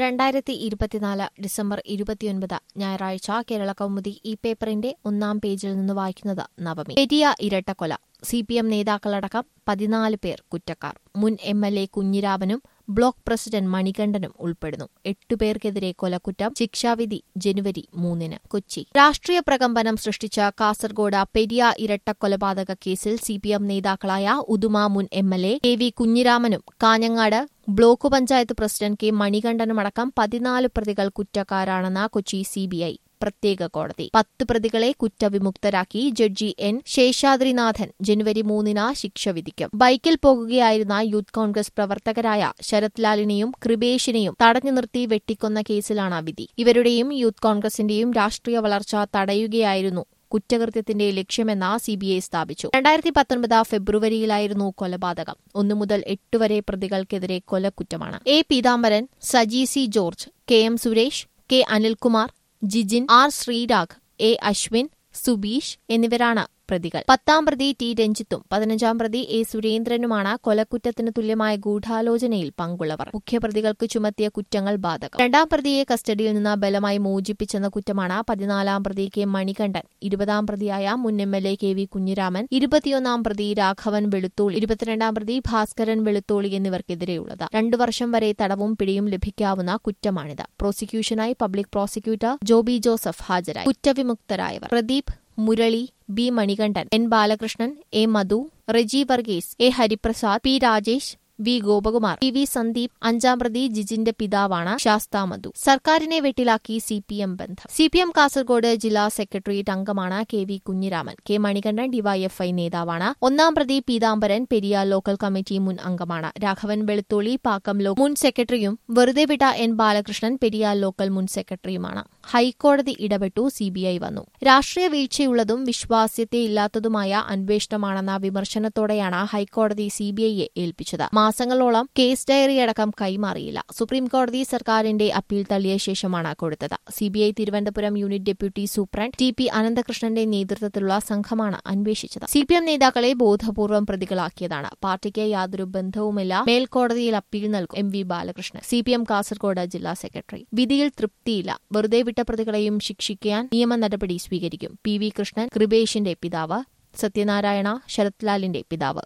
രണ്ടായിരത്തി ഇരുപത്തിനാല് ഡിസംബർ ഇരുപത്തിയൊൻപത് ഞായറാഴ്ച കേരള കൗമുദി ഈ പേപ്പറിന്റെ ഒന്നാം പേജിൽ നിന്ന് വായിക്കുന്നത് നവമി പെരിയ ഇരട്ടക്കൊല സി പി എം നേതാക്കളടക്കം പതിനാല് പേർ കുറ്റക്കാർ മുൻ എം എൽ എ കുഞ്ഞിരാമനും ബ്ലോക്ക് പ്രസിഡന്റ് മണികണ്ഠനും ഉൾപ്പെടുന്നു എട്ടുപേർക്കെതിരെ കൊലക്കുറ്റം ശിക്ഷാവിധി ജനുവരി മൂന്നിന് കൊച്ചി രാഷ്ട്രീയ പ്രകമ്പനം സൃഷ്ടിച്ച കാസർഗോഡ് പെരിയ ഇരട്ടക്കൊലപാതക കേസിൽ സി പി എം നേതാക്കളായ ഉദുമ മുൻ M L A K V കുഞ്ഞിരാമനും Kanhangad block panchayat president K മണികണ്ഠനുമടക്കം പതിനാല് പ്രതികൾ കുറ്റക്കാരാണെന്ന് കൊച്ചി സിബിഐ പ്രത്യേക കോടതി പത്ത് പ്രതികളെ കുറ്റവിമുക്തരാക്കി ജഡ്ജി എൻ ശേഷാദ്രിനാഥൻ ജനുവരി മൂന്നിന് ശിക്ഷ വിധിക്കും ബൈക്കിൽ പോകുകയായിരുന്ന യൂത്ത് കോൺഗ്രസ് പ്രവർത്തകരായ ശരത് ലാലിനെയും കൃപേഷിനെയും തടഞ്ഞു നിർത്തി വെട്ടിക്കൊന്ന കേസിലാണ് വിധി ഇവരുടെയും യൂത്ത് കോൺഗ്രസിന്റെയും രാഷ്ട്രീയ വളർച്ച തടയുകയായിരുന്നു കുറ്റകൃത്യത്തിന്റെ ലക്ഷ്യമെന്ന് സിബിഐ സ്ഥാപിച്ചു രണ്ടായിരത്തി പത്തൊൻപത് ഫെബ്രുവരിയിലായിരുന്നു കൊലപാതകം ഒന്നു മുതൽ എട്ട് വരെ പ്രതികൾക്കെതിരെ കൊലക്കുറ്റമാണ് A Peethambaran Saji C George K M Suresh K Anilkumar Jijin R Sreerag A Ashwin Subeesh എന്നിവരാണ് പ്രതികൾ പത്താം പ്രതി ടി രഞ്ജിത്തും പതിനഞ്ചാം പ്രതി എ സുരേന്ദ്രനുമാണ് കൊലക്കുറ്റത്തിന് തുല്യമായ ഗൂഢാലോചനയിൽ പങ്കുള്ളവർ മുഖ്യപ്രതികൾക്ക് ചുമത്തിയ കുറ്റങ്ങൾ ബാധകം രണ്ടാം പ്രതിയെ കസ്റ്റഡിയിൽ നിന്ന് ബലമായി മോചിപ്പിച്ചെന്ന കുറ്റമാണ് പതിനാലാം പ്രതി കെ മണികണ്ഠൻ ഇരുപതാം പ്രതിയായ മുൻ M L A K V Kunhiraman ഇരുപത്തിയൊന്നാം പ്രതി രാഘവൻ വെളുത്തോളി ഇരുപത്തിരണ്ടാം പ്രതി ഭാസ്കരൻ വെളുത്തോളി എന്നിവർക്കെതിരെയുള്ളത് രണ്ടു വർഷം വരെ തടവും പിടിയും ലഭിക്കാവുന്ന കുറ്റമാണിത് പ്രോസിക്യൂഷനായി പബ്ലിക് പ്രോസിക്യൂട്ടർ ജോബി ജോസഫ് ഹാജരായി കുറ്റവിമുക്തരായവർ Pradeep Murali B Manikandan N Balakrishnan A Madhu Reji Varghese A Hariprasad P Rajesh V Gopakumar P V Sandeep അഞ്ചാം പ്രതി ജിജിന്റെ പിതാവാണ് ശാസ്ത മധു സർക്കാരിനെ വെട്ടിലാക്കി സി പി എം ബന്ധം സി പി എം കാസർഗോഡ് ജില്ലാ സെക്രട്ടേറിയറ്റ് അംഗമാണ് K V Kunhiraman K Manikandan DYFI നേതാവാണ് ഒന്നാം പ്രതി പീതാംബരൻ പെരിയ ലോക്കൽ കമ്മിറ്റി മുൻ അംഗമാണ് രാഘവൻ വെളുത്തോളി പാക്കം ലോ മുൻ സെക്രട്ടറിയും വെറുതെ വിട്ട എൻ ബാലകൃഷ്ണൻ പെരിയ ലോക്കൽ മുൻ സെക്രട്ടറിയുമാണ് ഹൈക്കോടതി ഇടപെട്ടു സിബിഐ വന്നു രാഷ്ട്രീയ വീഴ്ചയുള്ളതും വിശ്വാസ്യതയില്ലാത്തതുമായ അന്വേഷണമാണെന്ന വിമർശനത്തോടെയാണ് ഹൈക്കോടതി സിബിഐയെ ഏൽപ്പിച്ചത് മാസങ്ങളോളം കേസ് ഡയറി അടക്കം കൈമാറിയില്ല സുപ്രീംകോടതി സർക്കാരിന്റെ അപ്പീൽ തള്ളിയ ശേഷമാണ് കൊടുത്തത് CBI Thiruvananthapuram unit deputy superintendent T P അനന്തകൃഷ്ണന്റെ നേതൃത്വത്തിലുള്ള സംഘമാണ് അന്വേഷിച്ചത് സിപിഎം നേതാക്കളെ ബോധപൂർവം പ്രതികളാക്കിയതാണ് പാർട്ടിക്ക് യാതൊരു ബന്ധവുമില്ല മേൽക്കോടതിയിൽ അപ്പീൽ നൽകും M V Balakrishnan CPM Kasaragod ജില്ലാ സെക്രട്ടറി വിധിയിൽ തൃപ്തിയില്ല വെറുതെ വിട്ട പ്രതികളെയും ശിക്ഷിക്കാൻ നിയമ നടപടി സ്വീകരിക്കും പി വി കൃഷ്ണൻ കൃപേഷിന്റെ പിതാവ് സത്യനാരായണ ശരത്ലാലിന്റെ പിതാവ്